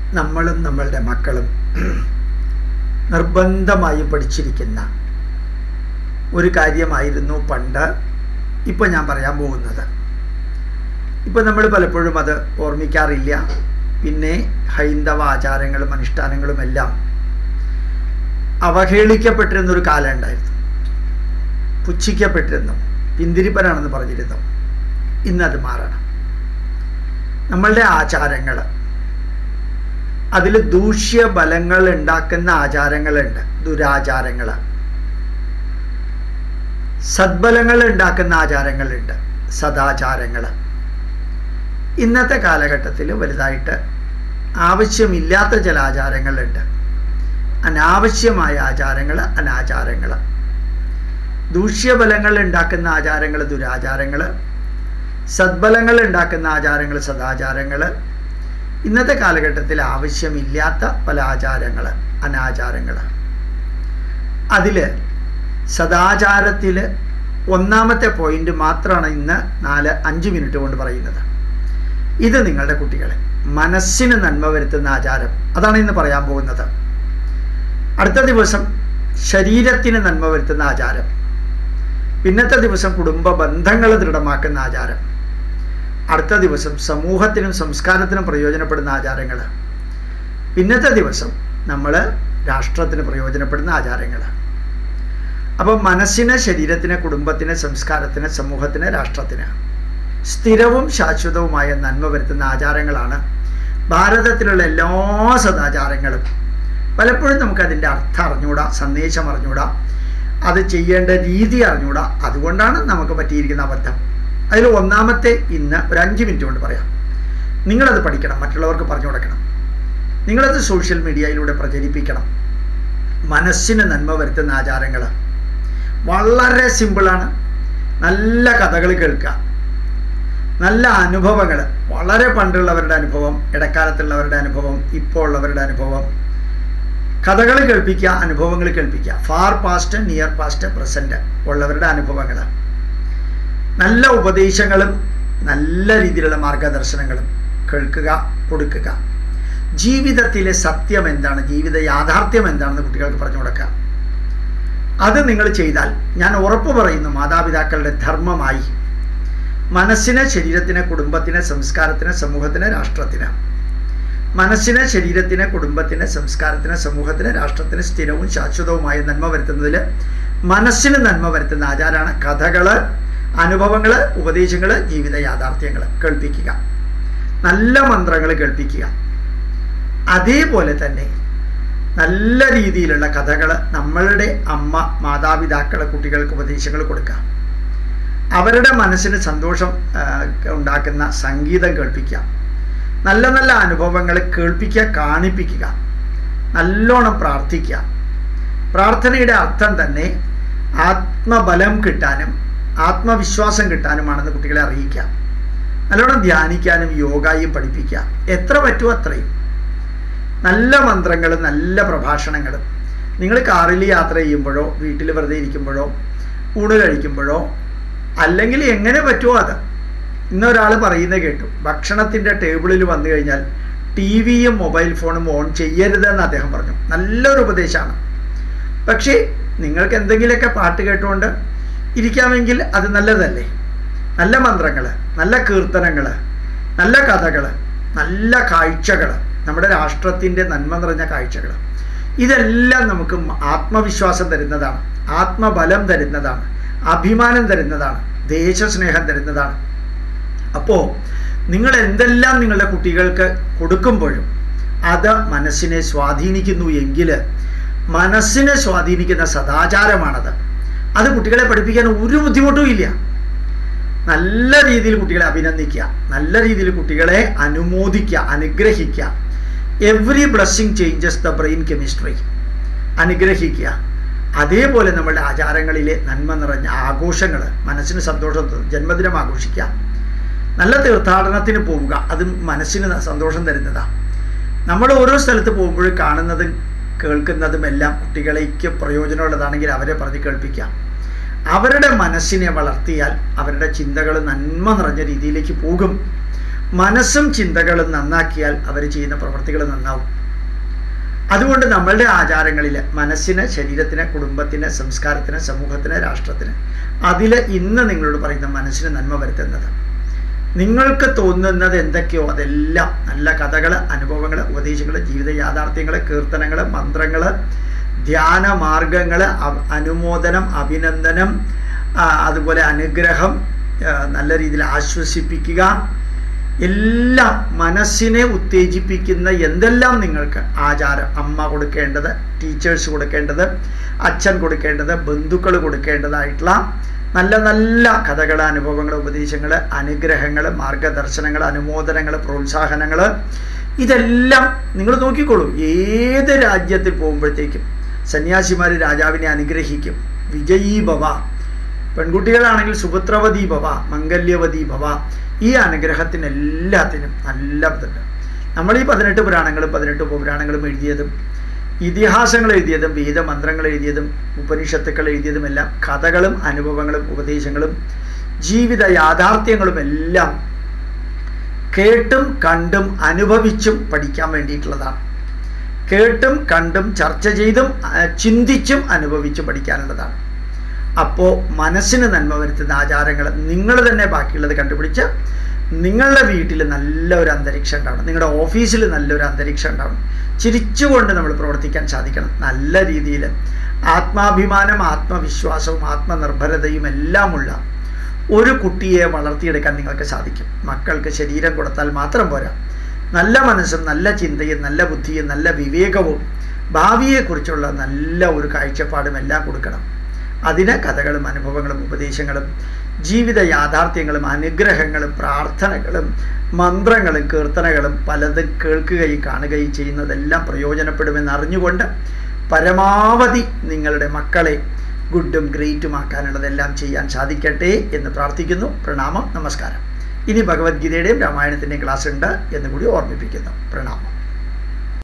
നമ്മളും നമ്മളുടെ മക്കളും നിർബന്ധമായും പഠിച്ചിരിക്കുന്ന ഒരു കാര്യമായിരുന്നു പണ്ട് ഇപ്പം ഞാൻ പറയാൻ പോകുന്നത് ഇപ്പം നമ്മൾ പലപ്പോഴും അത് ഓർമ്മിക്കാറില്ല പിന്നെ ഹൈന്ദവ ആചാരങ്ങളും അനുഷ്ഠാനങ്ങളും എല്ലാം അവഹേളിക്കപ്പെട്ടിരുന്നൊരു കാലം ഉണ്ടായിരുന്നു പുച്ഛിക്കപ്പെട്ടിരുന്നു പിന്തിരിപ്പനാണെന്ന് പറഞ്ഞിരുന്നു ഇന്നത് മാറണം നമ്മളുടെ ആചാരങ്ങൾ അതിൽ ദൂഷ്യബലങ്ങൾ ഉണ്ടാക്കുന്ന ആചാരങ്ങളുണ്ട് ദുരാചാരങ്ങൾ സദ്ബലങ്ങൾ ഉണ്ടാക്കുന്ന ആചാരങ്ങളുണ്ട് സദാചാരങ്ങൾ ഇന്നത്തെ കാലഘട്ടത്തിൽ വലുതായിട്ട് ആവശ്യമില്ലാത്ത ചില ആചാരങ്ങളുണ്ട് അനാവശ്യമായ ആചാരങ്ങൾ അനാചാരങ്ങൾ ദൂഷ്യബലങ്ങൾ ഉണ്ടാക്കുന്ന ആചാരങ്ങൾ ദുരാചാരങ്ങൾ സദ്ബലങ്ങൾ ഉണ്ടാക്കുന്ന ആചാരങ്ങൾ സദാചാരങ്ങൾ ഇന്നത്തെ കാലഘട്ടത്തിൽ ആവശ്യമില്ലാത്ത പല ആചാരങ്ങൾ അനാചാരങ്ങൾ അതിൽ സദാചാരത്തിൽ ഒന്നാമത്തെ പോയിന്റ് മാത്രമാണ് ഇന്ന് നാല് അഞ്ച് മിനിറ്റ് കൊണ്ട് പറയുന്നത് ഇത് നിങ്ങളുടെ കുട്ടികളെ മനസ്സിന് നന്മ വരുത്തുന്ന ആചാരം അതാണ് ഇന്ന് പറയാൻ പോകുന്നത് അടുത്ത ദിവസം ശരീരത്തിന് നന്മ വരുത്തുന്ന ആചാരം പിന്നത്തെ ദിവസം കുടുംബ ബന്ധങ്ങൾ ദൃഢമാക്കുന്ന ആചാരം അടുത്ത ദിവസം സമൂഹത്തിനും സംസ്കാരത്തിനും പ്രയോജനപ്പെടുന്ന ആചാരങ്ങൾ പിന്നത്തെ ദിവസം നമ്മൾ രാഷ്ട്രത്തിന് പ്രയോജനപ്പെടുന്ന ആചാരങ്ങൾ അപ്പം മനസ്സിന് ശരീരത്തിന് കുടുംബത്തിന് സംസ്കാരത്തിന് സമൂഹത്തിന് രാഷ്ട്രത്തിന് സ്ഥിരവും ശാശ്വതവുമായ നന്മ വരുത്തുന്ന ആചാരങ്ങളാണ് ഭാരതത്തിലുള്ള എല്ലാ സദാചാരങ്ങളും പലപ്പോഴും നമുക്കതിൻ്റെ അർത്ഥം അറിഞ്ഞുകൂടാ സന്ദേശം അറിഞ്ഞുകൂടാ അത് ചെയ്യേണ്ട രീതി അറിഞ്ഞുകൂടാ അതുകൊണ്ടാണ് നമുക്ക് പറ്റിയിരിക്കുന്ന അബദ്ധം അതിൽ ഒന്നാമത്തെ ഇന്ന് ഒരു അഞ്ച് മിനിറ്റ് കൊണ്ട് പറയാം നിങ്ങളത് പഠിക്കണം മറ്റുള്ളവർക്ക് പറഞ്ഞു കൊടുക്കണം നിങ്ങളത് സോഷ്യൽ മീഡിയയിലൂടെ പ്രചരിപ്പിക്കണം മനസ്സിന് നന്മ വരുത്തുന്ന ആചാരങ്ങൾ വളരെ സിമ്പിളാണ് നല്ല കഥകൾ കേൾക്കുക നല്ല അനുഭവങ്ങൾ വളരെ പണ്ടുള്ളവരുടെ അനുഭവം ഇടക്കാലത്തുള്ളവരുടെ അനുഭവം ഇപ്പോൾ ഉള്ളവരുടെ അനുഭവം കഥകൾ കേൾപ്പിക്കുക അനുഭവങ്ങൾ കേൾപ്പിക്കുക far past near past present ഉള്ളവരുടെ അനുഭവങ്ങൾ നല്ല ഉപദേശങ്ങളും നല്ല രീതിയിലുള്ള മാർഗദർശനങ്ങളും കേൾക്കുക കൊടുക്കുക ജീവിതത്തിലെ സത്യം എന്താണ് ജീവിത യാഥാർത്ഥ്യം എന്താണെന്ന് കുട്ടികൾക്ക് പറഞ്ഞു കൊടുക്കുക അത് നിങ്ങൾ ചെയ്താൽ ഞാൻ ഉറപ്പ് പറയുന്നു മാതാപിതാക്കളുടെ ധർമ്മമായി മനസ്സിന് ശരീരത്തിന് കുടുംബത്തിന് സംസ്കാരത്തിന് സമൂഹത്തിന് രാഷ്ട്രത്തിന് മനസ്സിന് ശരീരത്തിന് കുടുംബത്തിന് സംസ്കാരത്തിന് സമൂഹത്തിന് രാഷ്ട്രത്തിന് സ്ഥിരവും ശാശ്വതവുമായ നന്മ വരുത്തുന്നതിൽ മനസ്സിന് നന്മ വരുത്തുന്ന ആചാരമാണ് കഥകൾ അനുഭവങ്ങൾ ഉപദേശങ്ങൾ ജീവിത യാഥാർത്ഥ്യങ്ങൾ കേൾപ്പിക്കുക നല്ല മന്ത്രങ്ങൾ കേൾപ്പിക്കുക അതേപോലെ തന്നെ നല്ല രീതിയിലുള്ള കഥകൾ നമ്മളുടെ അമ്മ മാതാപിതാക്കളെ കുട്ടികൾക്ക് ഉപദേശങ്ങൾ കൊടുക്കുക അവരുടെ മനസ്സിന് സന്തോഷം ഉണ്ടാക്കുന്ന സംഗീതം കേൾപ്പിക്കുക നല്ല നല്ല അനുഭവങ്ങൾ കേൾപ്പിക്കുക കാണിപ്പിക്കുക നല്ലോണം പ്രാർത്ഥിക്കുക പ്രാർത്ഥനയുടെ അർത്ഥം തന്നെ ആത്മബലം കിട്ടാനും ആത്മവിശ്വാസം കിട്ടാനുമാണെന്ന് കുട്ടികളെ അറിയിക്കുക നല്ലോണം ധ്യാനിക്കാനും യോഗയും പഠിപ്പിക്കുക എത്ര പറ്റുമോ അത്രയും നല്ല മന്ത്രങ്ങളും നല്ല പ്രഭാഷണങ്ങളും നിങ്ങൾ കാറിൽ യാത്ര ചെയ്യുമ്പോഴോ വീട്ടിൽ വെറുതെ ഇരിക്കുമ്പോഴോ ഊണ് കഴിക്കുമ്പോഴോ അല്ലെങ്കിൽ എങ്ങനെ പറ്റുമോ അത് ഇന്നൊരാൾ പറയുന്നത് കേട്ടു ഭക്ഷണത്തിൻ്റെ ടേബിളിൽ വന്നു കഴിഞ്ഞാൽ ടി വിയും മൊബൈൽ ഫോണും ഓൺ ചെയ്യരുതെന്ന് അദ്ദേഹം പറഞ്ഞു നല്ലൊരു ഉപദേശമാണ് പക്ഷേ നിങ്ങൾക്ക് എന്തെങ്കിലുമൊക്കെ പാട്ട് കേട്ടുകൊണ്ട് ഇരിക്കാമെങ്കിൽ അത് നല്ലതല്ലേ നല്ല മന്ത്രങ്ങൾ നല്ല കീർത്തനങ്ങൾ നല്ല കഥകൾ നല്ല കാഴ്ചകൾ നമ്മുടെ രാഷ്ട്രത്തിൻ്റെ നന്മ നിറഞ്ഞ കാഴ്ചകൾ ഇതെല്ലാം നമുക്ക് ആത്മവിശ്വാസം തരുന്നതാണ് ആത്മബലം തരുന്നതാണ് അഭിമാനം തരുന്നതാണ് ദേശസ്നേഹം തരുന്നതാണ് അപ്പോൾ നിങ്ങൾ എന്തെല്ലാം നിങ്ങളുടെ കുട്ടികൾക്ക് കൊടുക്കുമ്പോഴും അത് മനസ്സിനെ സ്വാധീനിക്കുന്നു എങ്കിൽ മനസ്സിനെ സ്വാധീനിക്കുന്ന സദാചാരമാണത് അത് കുട്ടികളെ പഠിപ്പിക്കാൻ ഒരു ബുദ്ധിമുട്ടും ഇല്ല നല്ല രീതിയിൽ കുട്ടികളെ അഭിനന്ദിക്കുക നല്ല രീതിയിൽ കുട്ടികളെ അനുമോദിക്കുക അനുഗ്രഹിക്കുക every blessing changes the brain chemistry അനുഗ്രഹിക്കുക അതേപോലെ നമ്മളുടെ ആചാരങ്ങളിലെ നന്മ നിറഞ്ഞ ആഘോഷങ്ങൾ മനസ്സിന് സന്തോഷം ജന്മദിനം ആഘോഷിക്കുക നല്ല തീർത്ഥാടനത്തിന് പോവുക അത് മനസ്സിന് സന്തോഷം തരുന്നതാണ് നമ്മൾ ഓരോ സ്ഥലത്ത് പോകുമ്പോഴും കാണുന്നതും കേൾക്കുന്നതും എല്ലാം കുട്ടികളേക്ക് പ്രയോജനമുള്ളതാണെങ്കിൽ അവരെ പറഞ്ഞ് കേൾപ്പിക്കാം അവരുടെ മനസ്സിനെ വളർത്തിയാൽ അവരുടെ ചിന്തകൾ നന്മ നിറഞ്ഞ രീതിയിലേക്ക് പോകും മനസ്സും ചിന്തകളും നന്നാക്കിയാൽ അവർ ചെയ്യുന്ന പ്രവൃത്തികൾ നന്നാവും അതുകൊണ്ട് നമ്മളുടെ ആചാരങ്ങളിൽ മനസ്സിന് ശരീരത്തിന് കുടുംബത്തിന് സംസ്കാരത്തിന് സമൂഹത്തിന് രാഷ്ട്രത്തിന് അതിൽ ഇന്ന് നിങ്ങളോട് പറയുന്ന മനസ്സിന് നന്മ വരുത്തുന്നത് നിങ്ങൾക്ക് തോന്നുന്നത് എന്തൊക്കെയോ അതെല്ലാം നല്ല കഥകൾ അനുഭവങ്ങൾ ഉപദേശങ്ങൾ ജീവിത യാഥാർത്ഥ്യങ്ങൾ കീർത്തനങ്ങൾ മന്ത്രങ്ങൾ ധ്യാന മാർഗങ്ങൾ അനുമോദനം അഭിനന്ദനം അതുപോലെ അനുഗ്രഹം നല്ല രീതിയിൽ ആശ്വസിപ്പിക്കുക എല്ലാം മനസ്സിനെ ഉത്തേജിപ്പിക്കുന്ന എന്തെല്ലാം നിങ്ങൾക്ക് ആചാരം അമ്മ കൊടുക്കേണ്ടത് ടീച്ചേഴ്സ് കൊടുക്കേണ്ടത് അച്ഛൻ കൊടുക്കേണ്ടത് ബന്ധുക്കൾ കൊടുക്കേണ്ടതായിട്ടുള്ള നല്ല നല്ല കഥകൾ അനുഭവങ്ങൾ ഉപദേശങ്ങൾ അനുഗ്രഹങ്ങൾ മാർഗദർശനങ്ങൾ അനുമോദനങ്ങൾ പ്രോത്സാഹനങ്ങൾ ഇതെല്ലാം നിങ്ങൾ നോക്കിക്കോളൂ ഏത് രാജ്യത്തിൽ പോകുമ്പോഴത്തേക്കും സന്യാസിമാർ രാജാവിനെ അനുഗ്രഹിക്കും വിജയീ ഭവ പെൺകുട്ടികളാണെങ്കിൽ സുപുത്രവതി ഭവ മംഗല്യവതി ഭവ ഈ അനുഗ്രഹത്തിന് എല്ലാത്തിനും നല്ല ഇതുണ്ട് നമ്മൾ ഈ പതിനെട്ട് പുരാണങ്ങളും പതിനെട്ട് ഉപപുരാണങ്ങളും എഴുതിയതും ഇതിഹാസങ്ങൾ എഴുതിയതും വേദമന്ത്രങ്ങൾ എഴുതിയതും ഉപനിഷത്തുക്കൾ എഴുതിയതും എല്ലാം കഥകളും അനുഭവങ്ങളും ഉപദേശങ്ങളും ജീവിത യാഥാർത്ഥ്യങ്ങളും എല്ലാം കേട്ടും കണ്ടും അനുഭവിച്ചും പഠിക്കാൻ വേണ്ടിയിട്ടുള്ളതാണ് കേട്ടും കണ്ടും ചർച്ച ചെയ്തും ചിന്തിച്ചും അനുഭവിച്ചും പഠിക്കാനുള്ളതാണ് അപ്പോൾ മനസ്സിന് നന്മ വരുത്തുന്ന ആചാരങ്ങൾ നിങ്ങൾ തന്നെ ബാക്കിയുള്ളത് കണ്ടുപിടിച്ച് നിങ്ങളുടെ വീട്ടിൽ നല്ല ഒരു അന്തരീക്ഷം ഉണ്ടാവണം നിങ്ങളുടെ ഓഫീസിൽ നല്ലൊരു അന്തരീക്ഷം ഉണ്ടാവണം ചിരിച്ചുകൊണ്ട് നമ്മൾ പ്രവർത്തിക്കാൻ സാധിക്കണം നല്ല രീതിയിൽ ആത്മാഭിമാനം ആത്മവിശ്വാസവും ആത്മനിർഭരതയും എല്ലാമുള്ള ഒരു കുട്ടിയെ വളർത്തിയെടുക്കാൻ നിങ്ങൾക്ക് സാധിക്കും മക്കൾക്ക് ശരീരം കൊടുത്താൽ മാത്രം പോരാ നല്ല മനസ്സും നല്ല ചിന്തയും നല്ല ബുദ്ധിയും നല്ല വിവേകവും ഭാവിയെക്കുറിച്ചുള്ള നല്ല ഒരു കാഴ്ചപ്പാടും എല്ലാം കൊടുക്കണം അതിന് കഥകളും അനുഭവങ്ങളും ഉപദേശങ്ങളും ജീവിത യാഥാർത്ഥ്യങ്ങളും അനുഗ്രഹങ്ങളും പ്രാർത്ഥനകളും മന്ത്രങ്ങളും കീർത്തനകളും പലതും കേൾക്കുകയും കാണുകയും ചെയ്യുന്നതെല്ലാം പ്രയോജനപ്പെടുമെന്ന് അറിഞ്ഞുകൊണ്ട് പരമാവധി നിങ്ങളുടെ മക്കളെ ഗുഡും ഗ്രേറ്റും ആക്കാനുള്ളതെല്ലാം ചെയ്യാൻ സാധിക്കട്ടെ എന്ന് പ്രാർത്ഥിക്കുന്നു പ്രണാമം നമസ്കാരം ഇനി ഭഗവത്ഗീതയുടെയും രാമായണത്തിൻ്റെയും ക്ലാസ് ഉണ്ട് എന്ന് കൂടി ഓർമ്മിപ്പിക്കുന്നു പ്രണാമം